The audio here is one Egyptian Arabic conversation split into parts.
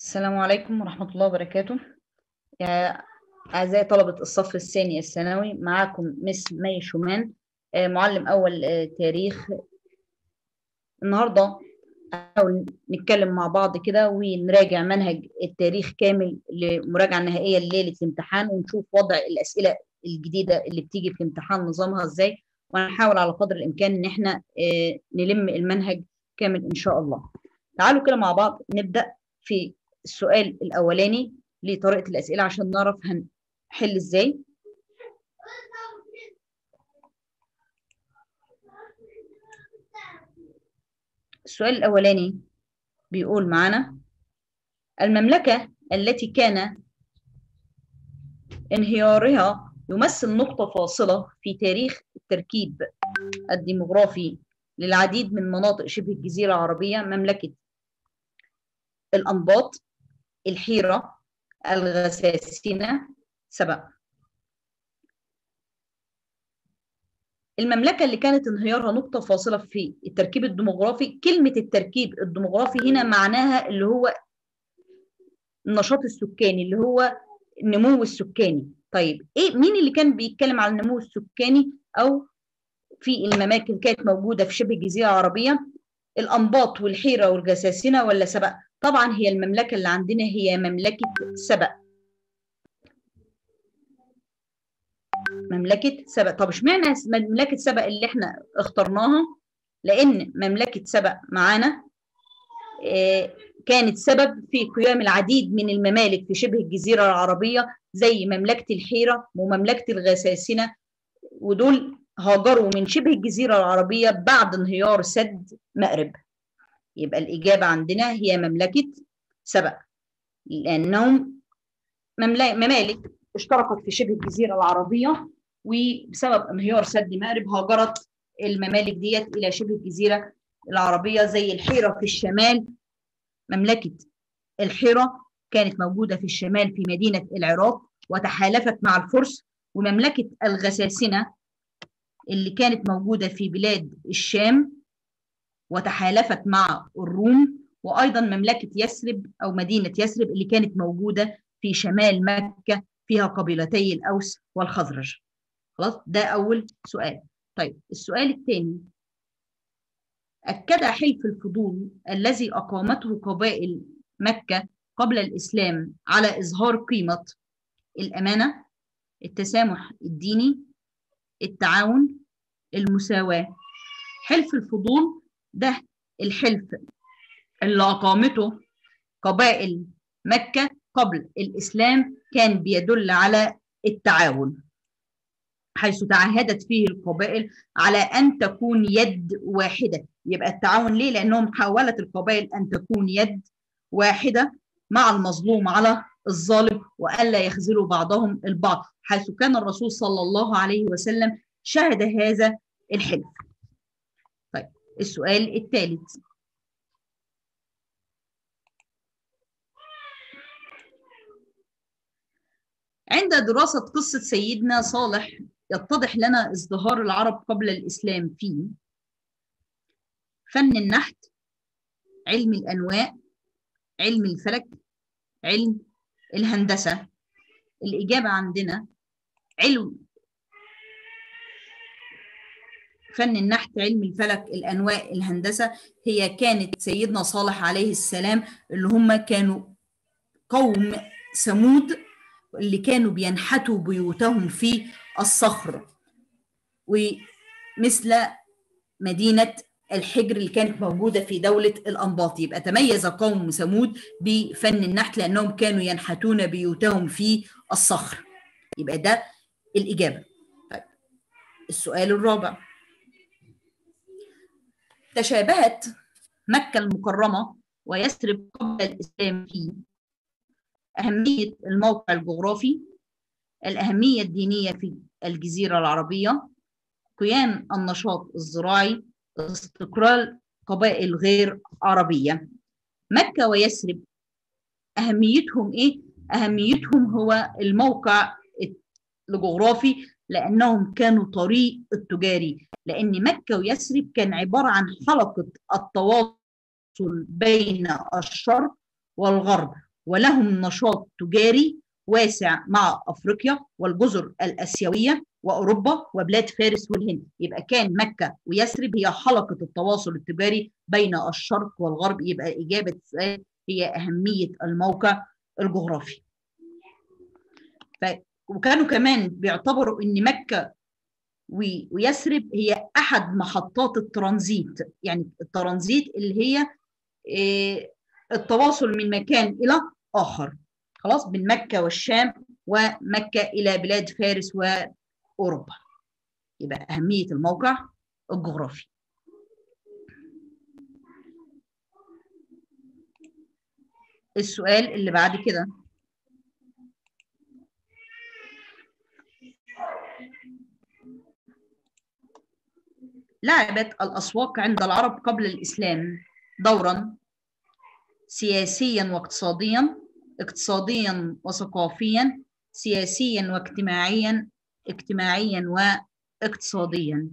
السلام عليكم ورحمة الله وبركاته يا أعزائي طلبة الصف الثاني الثانوي معاكم مس مي شومان آه، معلم أول آه، تاريخ النهاردة هنحاول نتكلم مع بعض كده ونراجع منهج التاريخ كامل لمراجعة نهائية لليلة الامتحان ونشوف وضع الأسئلة الجديدة اللي بتيجي في الامتحان نظامها إزاي وهنحاول على قدر الإمكان إن إحنا آه، نلم المنهج كامل إن شاء الله تعالوا كده مع بعض نبدأ في السؤال الأولاني لطريقة الأسئلة عشان نعرف هنحل إزاي السؤال الأولاني بيقول معنا المملكة التي كان انهيارها يمثل نقطة فاصلة في تاريخ التركيب الديموغرافي للعديد من مناطق شبه الجزيرة العربية مملكة الأنباط الحيرة الغساسنة سبق المملكة اللي كانت انهيارها نقطة فاصلة في التركيب الديموغرافي كلمة التركيب الديموغرافي هنا معناها اللي هو النشاط السكاني اللي هو النمو السكاني طيب ايه مين اللي كان بيتكلم على النمو السكاني او في المماكن كانت موجودة في شبه الجزيرة العربية الأنباط والحيرة والجساسنة ولا سبق طبعا هي المملكة اللي عندنا هي مملكة سبق مملكة سبق طب اشمعنى مملكة سبق اللي احنا اخترناها لأن مملكة سبق معانا اه كانت سبب في قيام العديد من الممالك في شبه الجزيرة العربية زي مملكة الحيرة ومملكة الغساسنة ودول هاجروا من شبه الجزيرة العربية بعد انهيار سد مأرب يبقى الإجابة عندنا هي مملكة سبأ لأنهم ممالك اشتركت في شبه الجزيرة العربية وبسبب انهيار سد مأرب هاجرت الممالك ديت إلى شبه الجزيرة العربية زي الحيرة في الشمال مملكة الحيرة كانت موجودة في الشمال في مدينة العراق وتحالفت مع الفرس ومملكة الغساسنة اللي كانت موجودة في بلاد الشام وتحالفت مع الروم وأيضا مملكة يثرب أو مدينة يثرب اللي كانت موجودة في شمال مكة فيها قبيلتي الأوس والخزرج خلاص ده أول سؤال طيب السؤال الثاني أكد حلف الفضول الذي أقامته قبائل مكة قبل الإسلام على إظهار قيمة الأمانة التسامح الديني التعاون المساواة حلف الفضول ده الحلف اللي أقامته قبائل مكة قبل الإسلام كان بيدل على التعاون حيث تعهدت فيه القبائل على أن تكون يد واحدة يبقى التعاون ليه؟ لأنهم حاولت القبائل أن تكون يد واحدة مع المظلوم على الظالم وألا يخذلوا بعضهم البعض حيث كان الرسول صلى الله عليه وسلم شهد هذا الحلف طيب السؤال الثالث عند دراسة قصة سيدنا صالح يتضح لنا ازدهار العرب قبل الإسلام في فن النحت علم الأنواء علم الفلك علم الهندسة الإجابة عندنا علم فن النحت علم الفلك الأنواء الهندسة هي كانت سيدنا صالح عليه السلام اللي هم كانوا قوم ثمود اللي كانوا بينحتوا بيوتهم في الصخر ومثل مدينة الحجر اللي كانت موجودة في دولة الأنباط يبقى تميز قوم ثمود بفن النحت لأنهم كانوا ينحتون بيوتهم في الصخر يبقى ده الإجابة طيب السؤال الرابع تشابهت مكة المكرمة ويثرب قبل الإسلام في أهمية الموقع الجغرافي الأهمية الدينية في الجزيرة العربية قيام النشاط الزراعي استقرار قبائل غير عربية مكة ويثرب أهميتهم إيه؟ أهميتهم هو الموقع الجغرافي لأنهم كانوا طريق التجاري لأن مكة ويثرب كان عبارة عن حلقة التواصل بين الشرق والغرب ولهم نشاط تجاري واسع مع افريقيا والجزر الاسيويه واوروبا وبلاد فارس والهند يبقى كان مكه ويثرب هي حلقه التواصل التجاري بين الشرق والغرب يبقى اجابه السؤال هي اهميه الموقع الجغرافي ف... وكانوا كمان بيعتبروا ان مكه ويثرب هي احد محطات الترانزيت يعني الترانزيت اللي هي التواصل من مكان الى اخر خلاص من مكه والشام ومكه الى بلاد فارس واوروبا يبقى اهميه الموقع الجغرافي السؤال اللي بعد كده لعبت الأسواق عند العرب قبل الإسلام دورا سياسيا واقتصاديا اقتصاديا وثقافيا سياسيا واجتماعيا اجتماعيا واقتصاديا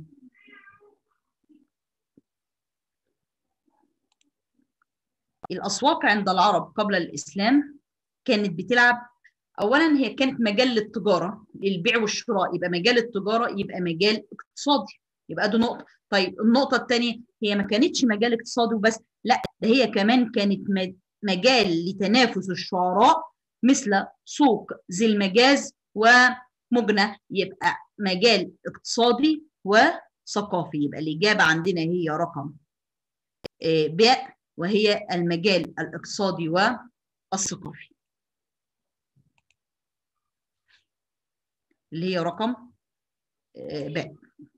الأسواق عند العرب قبل الإسلام كانت بتلعب أولا هي كانت مجال للتجارة للبيع والشراء يبقى مجال التجارة يبقى مجال اقتصادي يبقى دي نقطة طيب النقطة الثانية هي ما كانتش مجال اقتصادي وبس لا ده هي كمان كانت مجال لتنافس الشعراء مثل سوق ذي المجاز ومجنى يبقى مجال اقتصادي وثقافي يبقى الإجابة عندنا هي رقم باء وهي المجال الاقتصادي والثقافي اللي هي رقم باء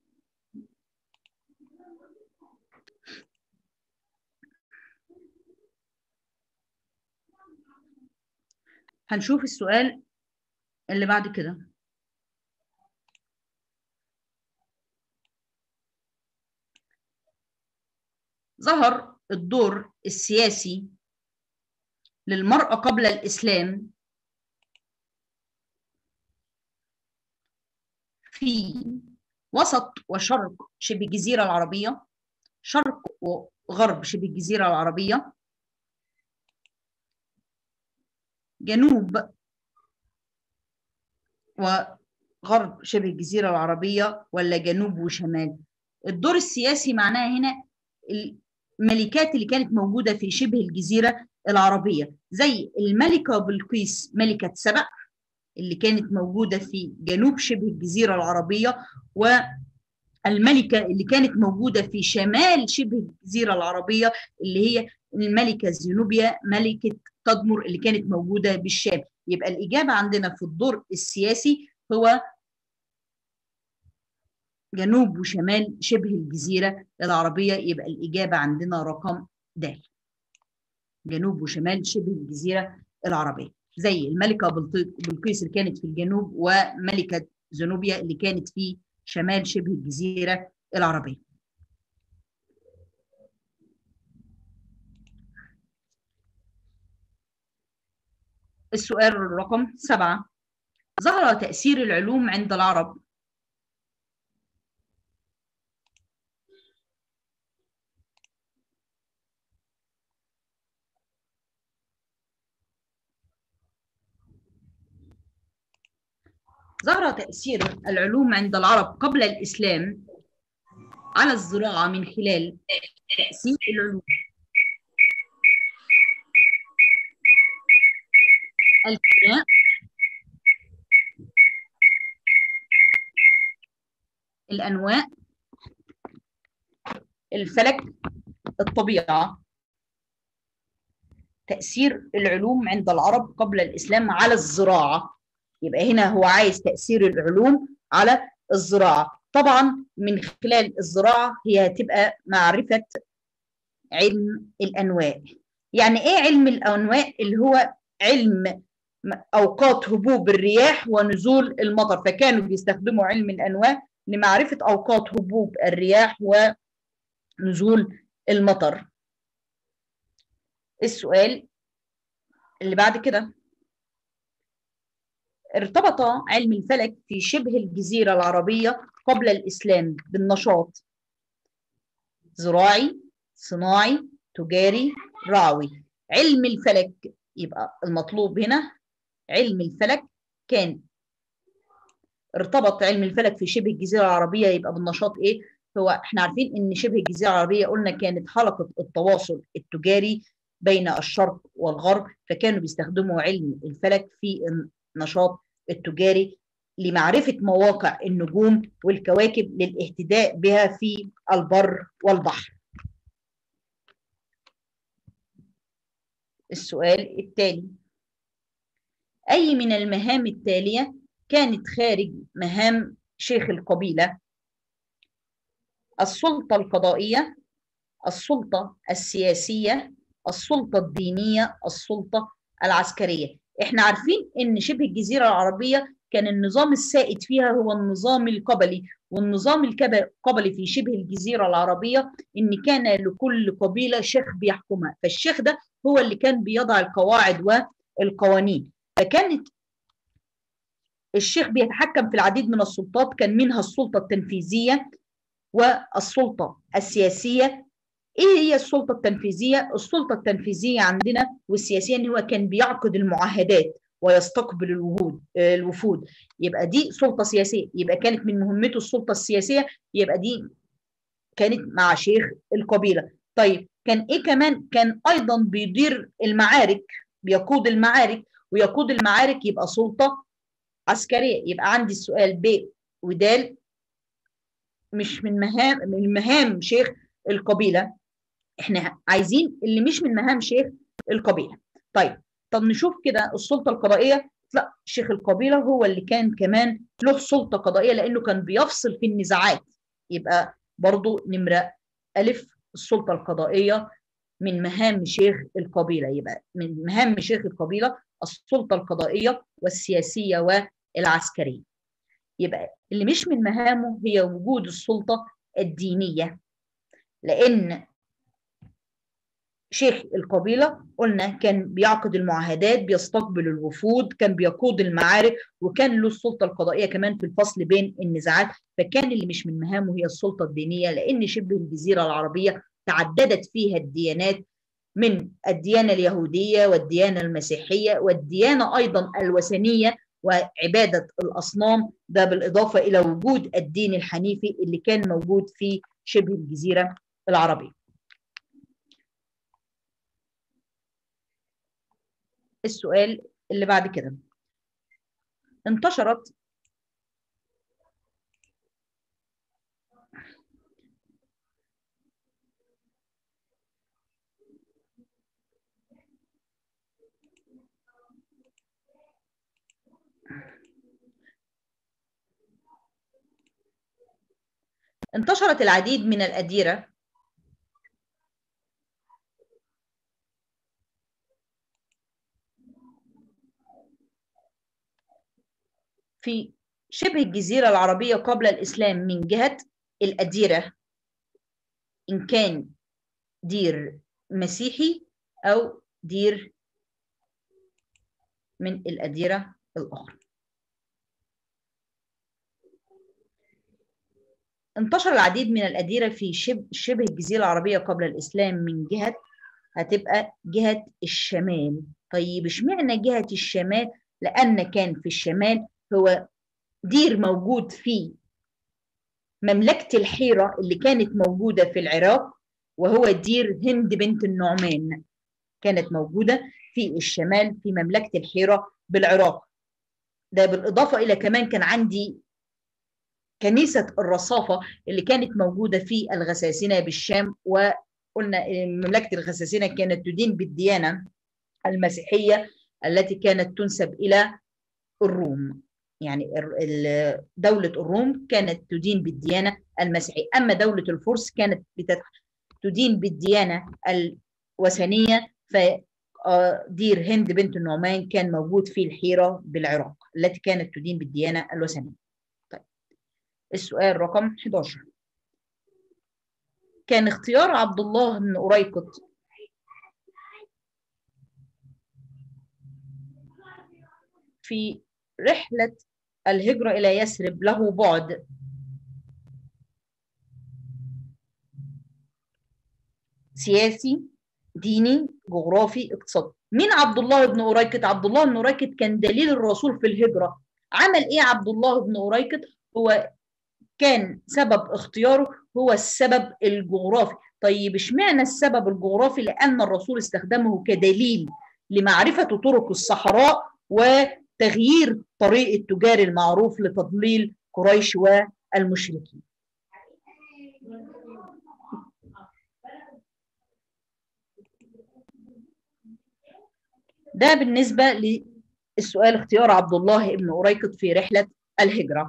هنشوف السؤال اللي بعد كده ظهر الدور السياسي للمرأة قبل الإسلام في وسط وشرق شبه الجزيرة العربية شرق وغرب شبه الجزيرة العربية جنوب وغرب شبه الجزيرة العربية ولا جنوب وشمال الدور السياسي معناها هنا الملكات اللي كانت موجودة في شبه الجزيرة العربية زي الملكة بلقيس ملكة سبأ اللي كانت موجودة في جنوب شبه الجزيرة العربية والملكة اللي كانت موجودة في شمال شبه الجزيرة العربية اللي هي الملكة زينوبيا ملكة تدمر اللي كانت موجودة بالشام يبقى الإجابة عندنا في الدور السياسي هو جنوب وشمال شبه الجزيرة العربية يبقى الإجابة عندنا رقم د جنوب وشمال شبه الجزيرة العربية زي الملكة بلقيس اللي كانت في الجنوب وملكة زنوبيا اللي كانت في شمال شبه الجزيرة العربية السؤال رقم سبعة ظهر تأثير العلوم عند العرب ظهر تأثير العلوم عند العرب قبل الإسلام على الزراعة من خلال تأثير العلوم الكيمياء الأنواع الفلك الطبيعة تأثير العلوم عند العرب قبل الإسلام على الزراعة يبقى هنا هو عايز تأثير العلوم على الزراعة طبعا من خلال الزراعة هي هتبقى معرفة علم الأنواع يعني إيه علم الأنواع اللي هو علم أوقات هبوب الرياح ونزول المطر فكانوا بيستخدموا علم الأنواع لمعرفة أوقات هبوب الرياح ونزول المطر السؤال اللي بعد كده ارتبط علم الفلك في شبه الجزيرة العربية قبل الإسلام بالنشاط زراعي صناعي تجاري رعوي علم الفلك يبقى المطلوب هنا علم الفلك كان ارتبط علم الفلك في شبه الجزيره العربيه يبقى بالنشاط ايه؟ هو احنا عارفين ان شبه الجزيره العربيه قلنا كانت حلقه التواصل التجاري بين الشرق والغرب فكانوا بيستخدموا علم الفلك في النشاط التجاري لمعرفه مواقع النجوم والكواكب للاهتداء بها في البر والبحر. السؤال التالي أي من المهام التالية كانت خارج مهام شيخ القبيلة السلطة القضائية السلطة السياسية السلطة الدينية السلطة العسكرية احنا عارفين ان شبه الجزيرة العربية كان النظام السائد فيها هو النظام القبلي والنظام القبلي في شبه الجزيرة العربية ان كان لكل قبيلة شيخ بيحكمها فالشيخ ده هو اللي كان بيضع القواعد والقوانين فكانت الشيخ بيتحكم في العديد من السلطات كان منها السلطة التنفيذية والسلطة السياسية ايه هي السلطة التنفيذية؟ السلطة التنفيذية عندنا والسياسية ان هو كان بيعقد المعاهدات ويستقبل الوهود الوفود يبقى دي سلطة سياسية يبقى كانت من مهمته السلطة السياسية يبقى دي كانت مع شيخ القبيلة طيب كان ايه كمان كان ايضا بيدير المعارك بيقود المعارك ويقود المعارك يبقى سلطة عسكرية يبقى عندي السؤال ب ودال مش من مهام من مهام شيخ القبيلة احنا عايزين اللي مش من مهام شيخ القبيلة طيب طب نشوف كده السلطة القضائية لا شيخ القبيلة هو اللي كان كمان له سلطة قضائية لأنه كان بيفصل في النزاعات يبقى برضو نمرة ألف السلطة القضائية من مهام شيخ القبيلة يبقى من مهام شيخ القبيلة السلطة القضائية والسياسية والعسكرية يبقى اللي مش من مهامه هي وجود السلطة الدينية لأن شيخ القبيلة قلنا كان بيعقد المعاهدات بيستقبل الوفود كان بيقود المعارك وكان له السلطة القضائية كمان في الفصل بين النزاعات فكان اللي مش من مهامه هي السلطة الدينية لأن شبه الجزيرة العربية تعددت فيها الديانات من الديانة اليهودية والديانة المسيحية والديانة أيضا الوثنية وعبادة الأصنام ده بالإضافة إلى وجود الدين الحنيفي اللي كان موجود في شبه الجزيرة العربية السؤال اللي بعد كده انتشرت انتشرت العديد من الأديرة في شبه الجزيرة العربية قبل الإسلام من جهة الأديرة إن كان دير مسيحي أو دير من الأديرة الأخرى انتشر العديد من الأديرة في شبه, شبه الجزيرة العربية قبل الإسلام من جهة هتبقى جهة الشمال طيب اشمعنى جهة الشمال لأن كان في الشمال هو دير موجود في مملكة الحيرة اللي كانت موجودة في العراق وهو دير هند بنت النعمان كانت موجودة في الشمال في مملكة الحيرة بالعراق ده بالإضافة إلى كمان كان عندي كنيسة الرصافة اللي كانت موجودة في الغساسنة بالشام وقلنا مملكة الغساسنة كانت تدين بالديانة المسيحية التي كانت تنسب إلى الروم يعني دولة الروم كانت تدين بالديانة المسيحية أما دولة الفرس كانت تدين بالديانة الوثنية فدير هند بنت النعمان كان موجود في الحيرة بالعراق التي كانت تدين بالديانة الوثنية طيب السؤال رقم 11 كان اختيار عبد الله بن أريقط في رحلة الهجرة إلى يثرب له بعد سياسي ديني جغرافي اقتصادي مين عبد الله بن أريكت عبد الله بن أريكت كان دليل الرسول في الهجرة عمل ايه عبد الله بن أريكت هو كان سبب اختياره هو السبب الجغرافي طيب اشمعنى السبب الجغرافي لأن الرسول استخدمه كدليل لمعرفة طرق الصحراء وتغيير طريق التجار المعروف لتضليل قريش والمشركين ده بالنسبة للسؤال اختيار عبد الله بن أريكط في رحلة الهجرة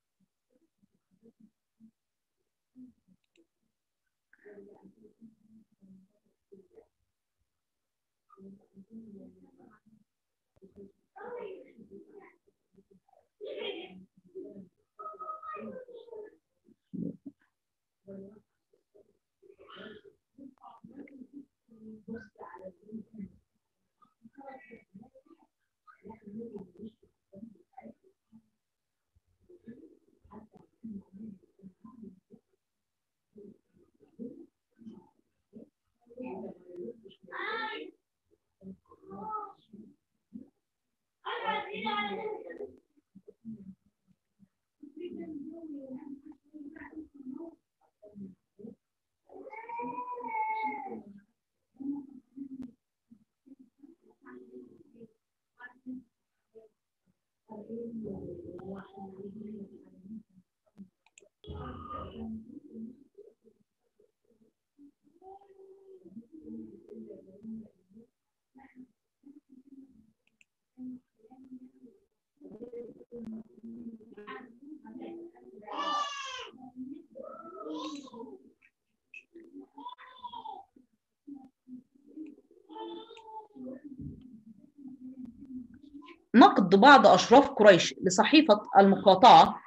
نقد بعض أشراف قريش لصحيفة المقاطعة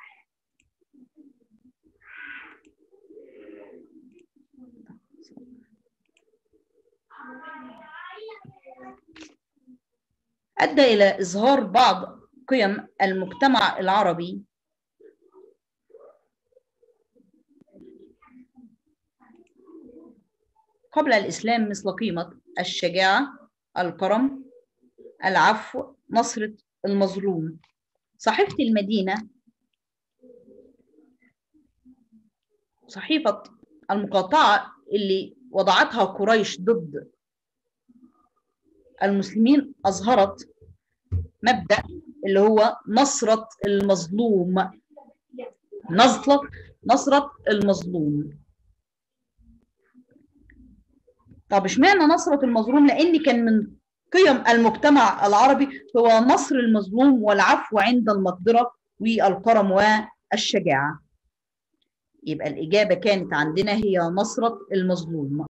أدى إلى إظهار بعض قيم المجتمع العربي قبل الإسلام مثل قيمة الشجاعة الكرم العفو نصرة المظلوم صحيفة المدينة صحيفة المقاطعة اللي وضعتها قريش ضد المسلمين أظهرت مبدأ اللي هو نصرة المظلوم نصرة نصرة المظلوم طب اشمعنى نصرة المظلوم؟ لأن كان من قيم المجتمع العربي هو نصر المظلوم والعفو عند المقدرة والكرم والشجاعة. يبقى الإجابة كانت عندنا هي نصرة المظلوم.